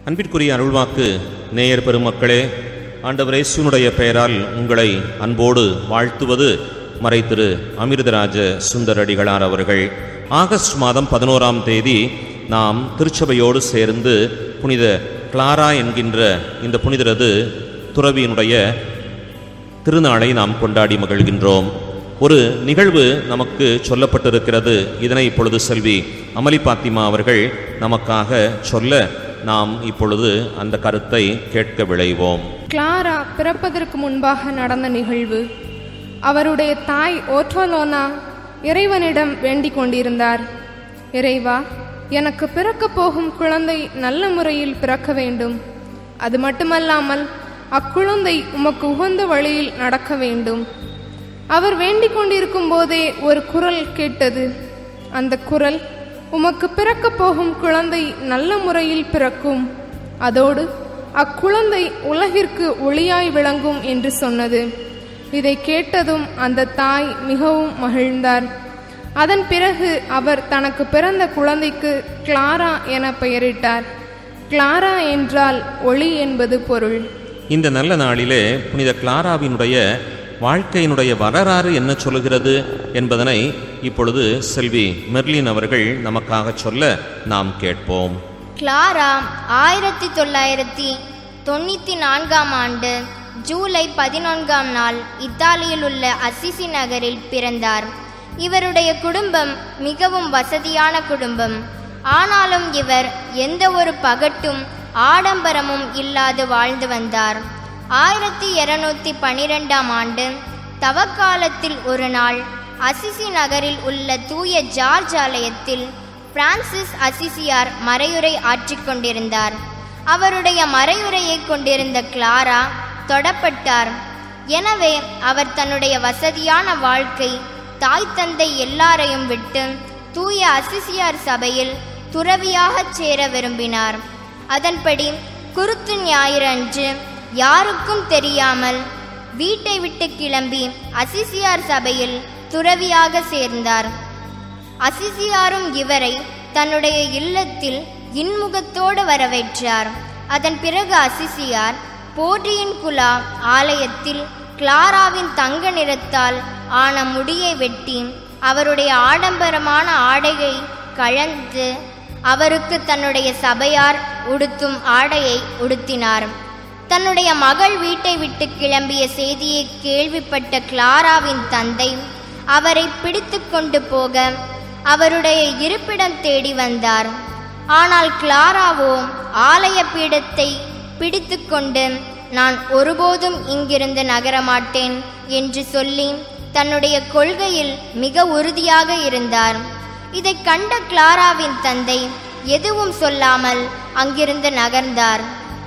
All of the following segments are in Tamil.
அன்பிற்குரிய அருள்வாக்கு நேயர் பெருமக்களே ஆண்டவர் இயேசுனுடைய பெயரால் உங்களை அன்போடு வாழ்த்துவது மறைத்திரு அமிர்தராஜ சுந்தரடிகளார் அவர்கள் ஆகஸ்ட் மாதம் பதினோராம் தேதி நாம் திருச்சபையோடு சேர்ந்து புனித கிளாரா என்கின்ற இந்த புனிதரது துறவியினுடைய திருநாளை நாம் கொண்டாடி மகிழ்கின்றோம் ஒரு நிகழ்வு நமக்கு சொல்லப்பட்டிருக்கிறது இதனை இப்பொழுது செல்வி அமளி பாத்திமா அவர்கள் நமக்காக சொல்ல நாம் இப்பொழுது அந்த கருத்தை கேட்க விளைவோம் கிளாரா பிறப்பதற்கு முன்பாக நடந்த நிகழ்வு அவருடைய தாய் ஓட்டோலோனா இறைவனிடம் வேண்டிக் கொண்டிருந்தார் இறைவா எனக்கு பிறக்கப் போகும் குழந்தை நல்ல முறையில் பிறக்க வேண்டும் அது மட்டுமல்லாமல் அக்குழந்தை உமக்கு உகந்த வழியில் நடக்க வேண்டும் அவர் வேண்டிக் கொண்டிருக்கும் போதே ஒரு குரல் கேட்டது அந்த குரல் உமக்கு பிறக்கப் போகும் குழந்தை நல்ல முறையில் பிறக்கும் அதோடு அக்குழந்தை உலகிற்கு ஒளியாய் விளங்கும் என்று சொன்னது இதை கேட்டதும் அந்த தாய் மிகவும் மகிழ்ந்தார் அதன் பிறகு அவர் தனக்கு பிறந்த குழந்தைக்கு கிளாரா என பெயரிட்டார் கிளாரா என்றால் ஒளி என்பது பொருள் இந்த நல்ல நாளிலே புனித கிளாராவினுடைய வாழ்க்கையினுடைய வரலாறு என்ன சொல்லுகிறது என்பதனை இப்பொழுது செல்வி மெர்லின் அவர்கள் நமக்காக சொல்ல நாம் கேட்போம் கிளாரா ஆயிரத்தி தொள்ளாயிரத்தி தொண்ணூற்றி நான்காம் ஆண்டு ஜூலை பதினான்காம் நாள் இத்தாலியில் உள்ள அசிசி நகரில் பிறந்தார் இவருடைய குடும்பம் மிகவும் வசதியான குடும்பம் ஆனாலும் இவர் எந்த ஒரு பகட்டும் ஆடம்பரமும் இல்லாது வாழ்ந்து வந்தார் ஆயிரத்தி இருநூத்தி பனிரெண்டாம் ஆண்டு தவக்காலத்தில் ஒரு நாள் அசிசி நகரில் உள்ள தூய ஜார்ஜ் ஆலயத்தில் பிரான்சிஸ் அசிசியார் மறையுரை ஆற்றிக் கொண்டிருந்தார் அவருடைய மறையுரையை கொண்டிருந்த கிளாரா தொடப்பட்டார் எனவே அவர் தன்னுடைய வசதியான வாழ்க்கை தாய் தந்தை எல்லாரையும் விட்டு தூய அசிசியார் சபையில் துறவியாகச் சேர விரும்பினார் அதன்படி குருத்து ஞாயிறு அன்று யாருக்கும் தெரியாமல் வீட்டை விட்டு கிளம்பி அசிசியார் சபையில் துறவியாக சேர்ந்தார் அசிசியாரும் இவரை தன்னுடைய இல்லத்தில் இன்முகத்தோடு வரவேற்றார் அதன் பிறகு அசிசியார் போற்றியின் குலா ஆலயத்தில் கிளாராவின் தங்க நிறத்தால் ஆன முடியை வெட்டி அவருடைய ஆடம்பரமான ஆடையை கழந்து அவருக்கு தன்னுடைய சபையார் உடுத்தும் ஆடையை உடுத்தினார் தன்னுடைய மகள் வீட்டை விட்டு கிளம்பிய செய்தியை கேள்விப்பட்ட கிளாராவின் தந்தை அவரை பிடித்து கொண்டு போக அவருடைய இருப்பிடம் தேடி வந்தார் ஆனால் கிளாராவோ ஆலய பீடத்தை பிடித்து கொண்டு நான் ஒருபோதும் இங்கிருந்து நகரமாட்டேன் என்று சொல்லி தன்னுடைய கொள்கையில் மிக உறுதியாக இருந்தார் இதை கண்ட கிளாராவின் தந்தை எதுவும் சொல்லாமல் அங்கிருந்து நகர்ந்தார்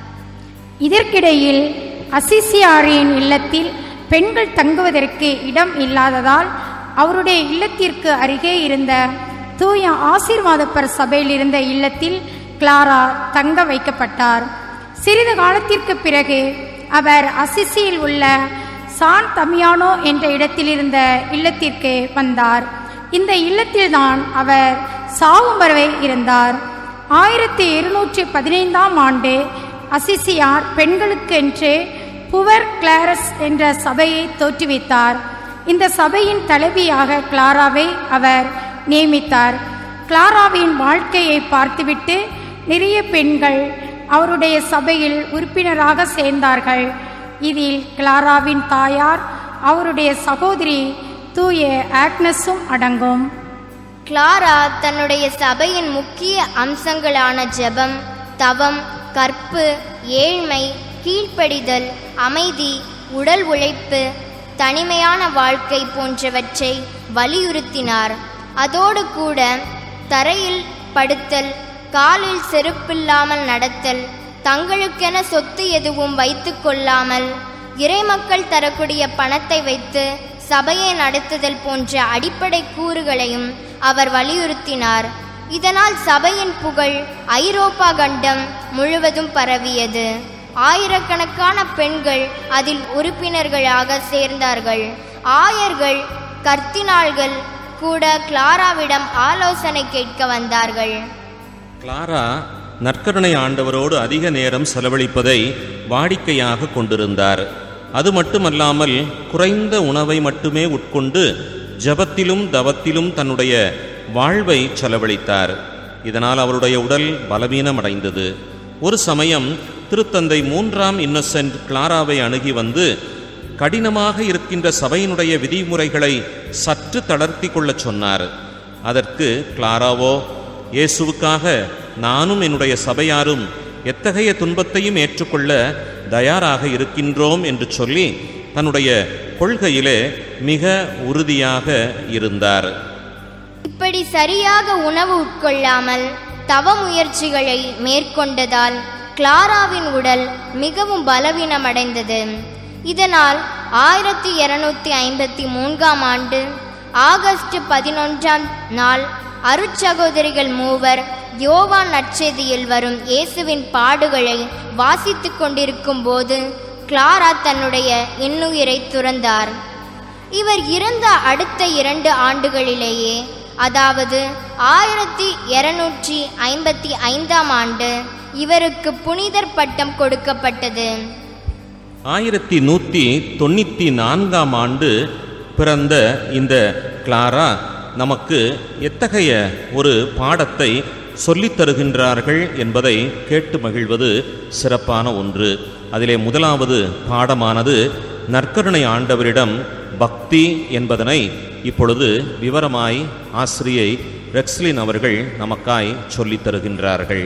இதற்கிடையில் அசிசியாரின் இல்லத்தில் பெண்கள் தங்குவதற்கு இடம் இல்லாததால் அவருடைய இல்லத்திற்கு அருகே இருந்த தூய ஆசீர்வாதப்பர் சபையில் இருந்த இல்லத்தில் கிளாரா தங்க வைக்கப்பட்டார் சிறிது காலத்திற்கு பிறகு அவர் அசிசியில் உள்ள சான் தமியானோ என்ற இடத்தில் இருந்த இல்லத்திற்கு வந்தார் இந்த இல்லத்தில்தான் அவர் சாவும் வரை இருந்தார் ஆயிரத்தி இருநூற்றி பதினைந்தாம் ஆண்டு அசிசியார் பெண்களுக்கென்று புவர் கிளாரஸ் என்ற சபையை தோற்றுவித்தார் இந்த சபையின் தலைவியாக கிளாராவை அவர் நியமித்தார் கிளாராவின் வாழ்க்கையை பார்த்துவிட்டு நிறைய பெண்கள் அவருடைய சபையில் உறுப்பினராக சேர்ந்தார்கள் இதில் கிளாராவின் தாயார் அவருடைய சகோதரி தூய ஆக்னஸும் அடங்கும் கிளாரா தன்னுடைய சபையின் முக்கிய அம்சங்களான ஜெபம் தவம் கற்பு ஏழ்மை கீழ்ப்படிதல் அமைதி உடல் உழைப்பு தனிமையான வாழ்க்கை போன்றவற்றை வலியுறுத்தினார் அதோடு கூட தரையில் படுத்தல் காலில் செருப்பில்லாமல் நடத்தல் தங்களுக்கென சொத்து எதுவும் வைத்து கொள்ளாமல் இறைமக்கள் தரக்கூடிய பணத்தை வைத்து சபையை நடத்துதல் போன்ற அடிப்படை கூறுகளையும் அவர் வலியுறுத்தினார் இதனால் சபையின் புகழ் ஐரோப்பா கண்டம் முழுவதும் பரவியது ஆயிரக்கணக்கான பெண்கள் அதில் உறுப்பினர்களாக சேர்ந்தார்கள் ஆயர்கள் கர்த்தினாள்கள் கூட கிளாராவிடம் ஆலோசனை கேட்க வந்தார்கள் கிளாரா நற்கருணை ஆண்டவரோடு அதிக நேரம் செலவழிப்பதை வாடிக்கையாக கொண்டிருந்தார் அது மட்டுமல்லாமல் குறைந்த உணவை மட்டுமே உட்கொண்டு ஜபத்திலும் தவத்திலும் தன்னுடைய வாழ்வை செலவழித்தார் இதனால் அவருடைய உடல் பலவீனமடைந்தது ஒரு சமயம் திருத்தந்தை மூன்றாம் இன்னசென்ட் கிளாராவை அணுகி வந்து கடினமாக இருக்கின்ற சபையினுடைய விதிமுறைகளை சற்று தளர்த்தி கொள்ளச் சொன்னார் அதற்கு கிளாராவோ இயேசுவுக்காக நானும் என்னுடைய சபையாரும் எத்தகைய துன்பத்தையும் ஏற்றுக்கொள்ள தயாராக இருக்கின்றோம் என்று சொல்லி தன்னுடைய கொள்கையிலே மிக உறுதியாக இருந்தார் இப்படி சரியாக உணவு உட்கொள்ளாமல் தவ முயற்சிகளை மேற்கொண்டதால் கிளாராவின் உடல் மிகவும் பலவீனமடைந்தது இதனால் ஆயிரத்தி இருநூத்தி ஐம்பத்தி மூன்றாம் ஆண்டு ஆகஸ்ட் பதினொன்றாம் நாள் அருட்சகோதரிகள் மூவர் யோவான் நற்செய்தியில் வரும் இயேசுவின் பாடுகளை வாசித்துக் கொண்டிருக்கும் போது கிளாரா தன்னுடைய இன்னுயிரை துறந்தார் இவர் இறந்த அடுத்த இரண்டு ஆண்டுகளிலேயே அதாவது ஆயிரத்தி இருநூற்றி ஐம்பத்தி ஐந்தாம் ஆண்டு இவருக்கு புனிதர் பட்டம் கொடுக்கப்பட்டது ஆயிரத்தி நூற்றி தொண்ணூற்றி நான்காம் ஆண்டு பிறந்த இந்த கிளாரா நமக்கு எத்தகைய ஒரு பாடத்தை சொல்லித் தருகின்றார்கள் என்பதை கேட்டு மகிழ்வது சிறப்பான ஒன்று அதிலே முதலாவது பாடமானது நற்கருணை ஆண்டவரிடம் பக்தி என்பதனை இப்பொழுது விவரமாய் ஆசிரியை ரெக்ஸ்லின் அவர்கள் நமக்காய் சொல்லித் தருகின்றார்கள்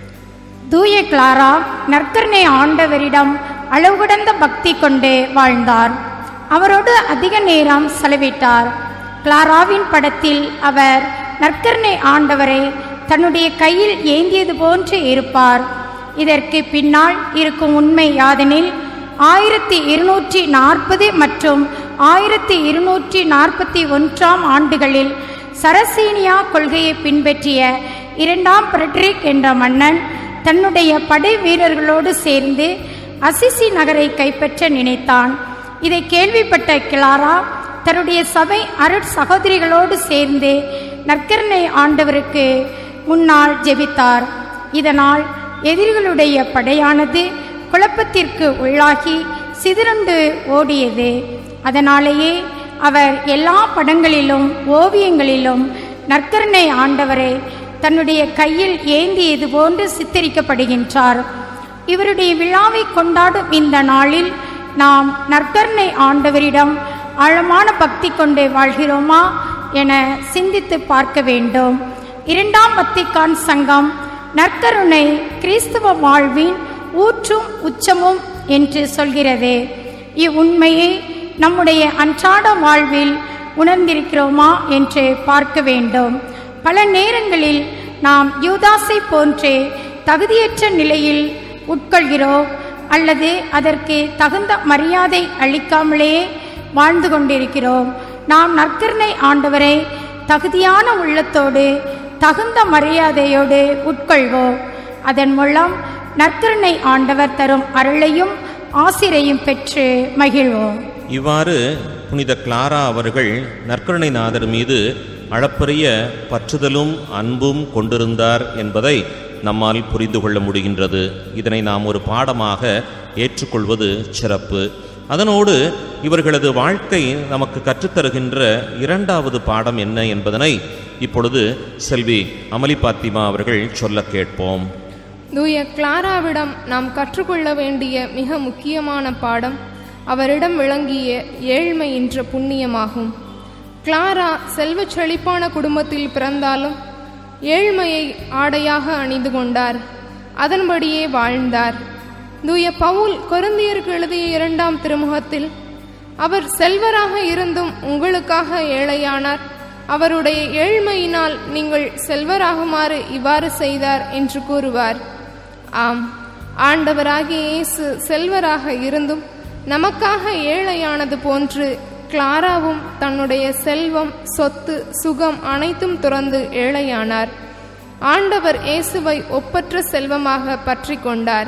தூய கிளாரா நற்கருணை ஆண்டவரிடம் அளவு கடந்த பக்தி கொண்டு வாழ்ந்தார் அவரோடு அதிக நேரம் செலவிட்டார் கிளாராவின் படத்தில் அவர் நற்கருணை ஆண்டவரை தன்னுடைய கையில் ஏந்தியது போன்று இருப்பார் இதற்கு பின்னால் இருக்கும் உண்மை யாதெனில் ஆயிரத்தி இருநூற்றி நாற்பது மற்றும் ஆயிரத்தி இருநூற்றி நாற்பத்தி ஒன்றாம் ஆண்டுகளில் சரசீனியா கொள்கையை பின்பற்றிய இரண்டாம் பிரெட்ரிக் என்ற மன்னன் தன்னுடைய படை வீரர்களோடு சேர்ந்து அசிசி நகரை கைப்பற்ற நினைத்தான் இதை கேள்விப்பட்ட கிளாரா தன்னுடைய சபை அருட் சகோதரிகளோடு சேர்ந்து நற்கருணை ஆண்டவருக்கு முன்னால் ஜெபித்தார் இதனால் எதிரிகளுடைய படையானது குழப்பத்திற்கு உள்ளாகி சிதறுண்டு ஓடியது அதனாலேயே அவர் எல்லா படங்களிலும் ஓவியங்களிலும் நற்கருணை ஆண்டவரை தன்னுடைய கையில் ஏந்தியது போன்று சித்தரிக்கப்படுகின்றார் இவருடைய விழாவை கொண்டாடும் இந்த நாளில் நாம் நற்கருணை ஆண்டவரிடம் ஆழமான பக்தி கொண்டு வாழ்கிறோமா என சிந்தித்து பார்க்க வேண்டும் இரண்டாம் வத்திக்கான் சங்கம் நற்கருணை கிறிஸ்தவ வாழ்வின் ஊற்றும் உச்சமும் என்று சொல்கிறது இவ்வுண்மையை நம்முடைய அன்றாட வாழ்வில் உணர்ந்திருக்கிறோமா என்று பார்க்க வேண்டும் பல நேரங்களில் நாம் யூதாசை போன்றே தகுதியற்ற நிலையில் உட்கொள்கிறோம் அல்லது அதற்கு தகுந்த மரியாதை அளிக்காமலே வாழ்ந்து கொண்டிருக்கிறோம் நாம் நற்கருணை ஆண்டவரை தகுதியான உள்ளத்தோடு தகுந்த மரியாதையோடு உட்கொள்வோம் அதன் மூலம் நற்கருணை ஆண்டவர் தரும் அருளையும் ஆசிரையும் பெற்று மகிழ்வோம் இவ்வாறு புனித கிளாரா அவர்கள் நற்கருணைநாதர் மீது அளப்பரிய பற்றுதலும் அன்பும் கொண்டிருந்தார் என்பதை நம்மால் புரிந்து கொள்ள முடிகின்றது இதனை நாம் ஒரு பாடமாக ஏற்றுக்கொள்வது சிறப்பு அதனோடு இவர்களது வாழ்க்கை நமக்கு கற்றுத்தருகின்ற இரண்டாவது பாடம் என்ன என்பதனை இப்பொழுது செல்வி அமளி பாத்திமா அவர்கள் சொல்ல கேட்போம் தூய கிளாராவிடம் நாம் கற்றுக்கொள்ள வேண்டிய மிக முக்கியமான பாடம் அவரிடம் விளங்கிய ஏழ்மை என்ற புண்ணியமாகும் கிளாரா செல்வச் செழிப்பான குடும்பத்தில் பிறந்தாலும் ஏழ்மையை ஆடையாக அணிந்து கொண்டார் அதன்படியே வாழ்ந்தார் தூய பவுல் கொருந்தியருக்கு எழுதிய இரண்டாம் திருமுகத்தில் அவர் செல்வராக இருந்தும் உங்களுக்காக ஏழையானார் அவருடைய ஏழ்மையினால் நீங்கள் செல்வராகுமாறு இவ்வாறு செய்தார் என்று கூறுவார் ஆம் ஆண்டவராகிய இயேசு செல்வராக இருந்தும் நமக்காக ஏழையானது போன்று கிளாராவும் தன்னுடைய செல்வம் சொத்து சுகம் அனைத்தும் துறந்து ஏழையானார் ஆண்டவர் இயேசுவை ஒப்பற்ற செல்வமாக பற்றி கொண்டார்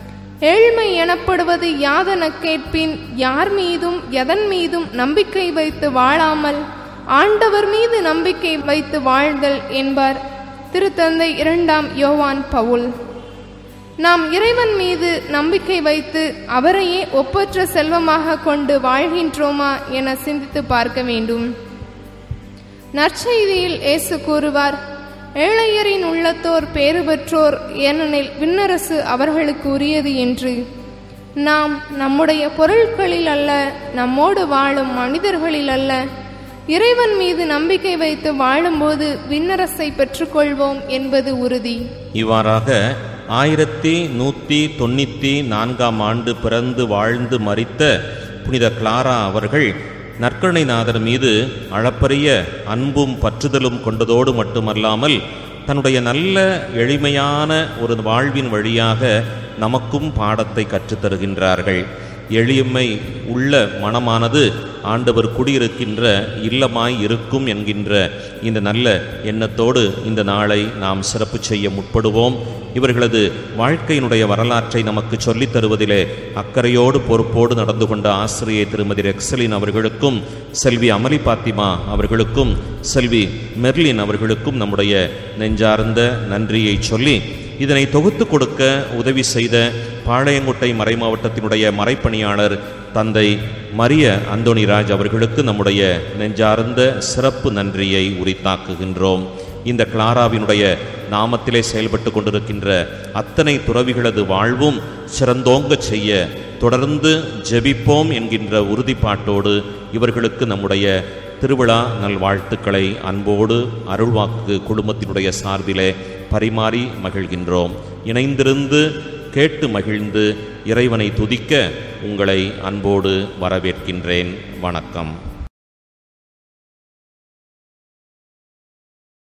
ஏழ்மை எனப்படுவது யாதென கேட்பின் யார் மீதும் எதன் மீதும் நம்பிக்கை வைத்து வாழாமல் ஆண்டவர் மீது நம்பிக்கை வைத்து வாழ்தல் என்பார் திருத்தந்தை இரண்டாம் யோவான் பவுல் நாம் இறைவன் மீது நம்பிக்கை வைத்து அவரையே ஒப்பற்ற செல்வமாக கொண்டு வாழ்கின்றோமா என சிந்தித்து பார்க்க வேண்டும் நற்செய்தியில் இயேசு கூறுவார் ஏழையரின் உள்ளத்தோர் பேறு பெற்றோர் ஏனெனில் விண்ணரசு அவர்களுக்கு உரியது என்று நாம் நம்முடைய பொருட்களில் அல்ல நம்மோடு வாழும் மனிதர்களில் அல்ல இறைவன் மீது நம்பிக்கை வைத்து வாழும்போது விண்ணரசை பெற்றுக்கொள்வோம் என்பது உறுதி இவ்வாறாக ஆயிரத்தி நூற்றி தொண்ணூற்றி நான்காம் ஆண்டு பிறந்து வாழ்ந்து மரித்த புனித கிளாரா அவர்கள் நற்கருணைநாதர் மீது அளப்பரிய அன்பும் பற்றுதலும் கொண்டதோடு மட்டுமல்லாமல் தன்னுடைய நல்ல எளிமையான ஒரு வாழ்வின் வழியாக நமக்கும் பாடத்தை கற்றுத் தருகின்றார்கள் எளிமை உள்ள மனமானது ஆண்டவர் குடியிருக்கின்ற இல்லமாய் இருக்கும் என்கின்ற இந்த நல்ல எண்ணத்தோடு இந்த நாளை நாம் சிறப்பு செய்ய முற்படுவோம் இவர்களது வாழ்க்கையினுடைய வரலாற்றை நமக்கு சொல்லித் தருவதிலே அக்கறையோடு பொறுப்போடு நடந்து கொண்ட ஆசிரியை திருமதி ரெக்ஸலின் அவர்களுக்கும் செல்வி அமலி பாத்திமா அவர்களுக்கும் செல்வி மெர்லின் அவர்களுக்கும் நம்முடைய நெஞ்சார்ந்த நன்றியை சொல்லி இதனை தொகுத்து கொடுக்க உதவி செய்த பாளையங்கோட்டை மறைமாவட்டத்தினுடைய மறைப்பணியாளர் தந்தை மரிய அந்தோணிராஜ் அவர்களுக்கு நம்முடைய நெஞ்சார்ந்த சிறப்பு நன்றியை உரித்தாக்குகின்றோம் இந்த கிளாராவினுடைய நாமத்திலே செயல்பட்டு கொண்டிருக்கின்ற அத்தனை துறவிகளது வாழ்வும் சிறந்தோங்கச் செய்ய தொடர்ந்து ஜெபிப்போம் என்கின்ற உறுதிப்பாட்டோடு இவர்களுக்கு நம்முடைய திருவிழா நல்வாழ்த்துக்களை அன்போடு அருள்வாக்கு குடும்பத்தினுடைய சார்பிலே பரிமாறி மகிழ்கின்றோம் இணைந்திருந்து கேட்டு மகிழ்ந்து இறைவனை துதிக்க உங்களை அன்போடு வரவேற்கின்றேன் வணக்கம்